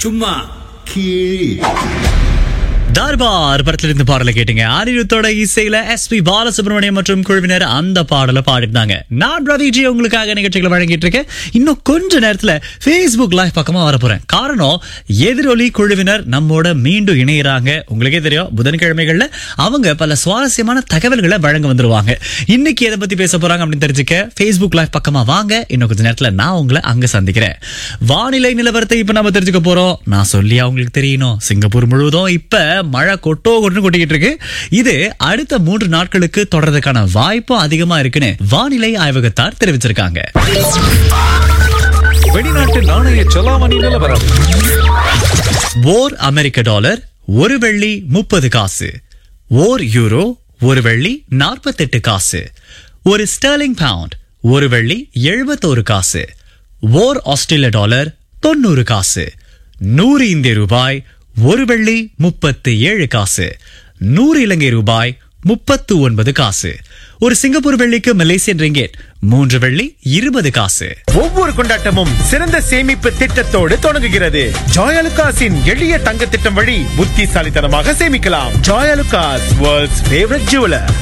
சும்மா கீழ் தர்பார் படத்துல இருந்து பாடலை கேட்டீங்க அனிருத்தோட இசையில எஸ் பி பாலசுப்ரமணியம் மற்றும் குழுவினர் அந்த பாடலை பாடிருந்தாங்க நான் ரவிஜி உங்களுக்காக நிகழ்ச்சிகளை வழங்கிட்டு இருக்கேன் இன்னும் கொஞ்ச நேரத்துல Facebook லைவ் பக்கமா வர போறேன் காரணம் எதிரொலி குழுவினர் நம்மோட மீண்டும் இணையறாங்க உங்களுக்கே தெரியும் புதன்கிழமைகள்ல அவங்க பல சுவாரஸ்யமான தகவல்களை வழங்க வந்துருவாங்க இன்னைக்கு எதை பத்தி பேச போறாங்க அப்படின்னு தெரிஞ்சுக்க Facebook லைவ் பக்கமா வாங்க இன்னும் கொஞ்ச நேரத்துல நான் உங்களை அங்க சந்திக்கிறேன் வானிலை நிலவரத்தை இப்ப நம்ம தெரிஞ்சுக்க போறோம் நான் சொல்லி அவங்களுக்கு தெரியணும் சிங்கப்பூர் முழுவதும் இப்ப மழை கொட்டோ கொட்டு கொட்டிக்கிட்டு இருக்கு இது அடுத்த மூன்று நாட்களுக்கு தொடர்றதுக்கான வாய்ப்பும் அதிகமா இருக்குன்னு வானிலை ஆய்வகத்தார் தெரிவிச்சிருக்காங்க வெளிநாட்டு நாணய செலாவணி நிலவரம் ஓர் அமெரிக்க டாலர் ஒரு வெள்ளி முப்பது காசு ஓர் யூரோ ஒரு வெள்ளி நாற்பத்தெட்டு காசு ஒரு ஸ்டெர்லிங் பவுண்ட் ஒரு வெள்ளி எழுபத்தோரு காசு ஓர் ஆஸ்திரேலிய டாலர் தொண்ணூறு காசு நூறு இந்திய ரூபாய் ஒரு வெள்ளி முப்பத்து ஏழு காசு நூறு இலங்கை ரூபாய் முப்பத்து ஒன்பது காசு ஒரு சிங்கப்பூர் வெள்ளிக்கு மலேசியன் ரிங்கெட் மூன்று வெள்ளி இருபது காசு ஒவ்வொரு கொண்டாட்டமும் சிறந்த சேமிப்பு திட்டத்தோடு தொடங்குகிறது ஜாயலுகாஸின் எளிய தங்க திட்டம் வழி புத்திசாலித்தனமாக சேமிக்கலாம் ஜாயலுகாஸ் வேர்ல்ட்ஸ் ஃபேவரட் ஜுவலர்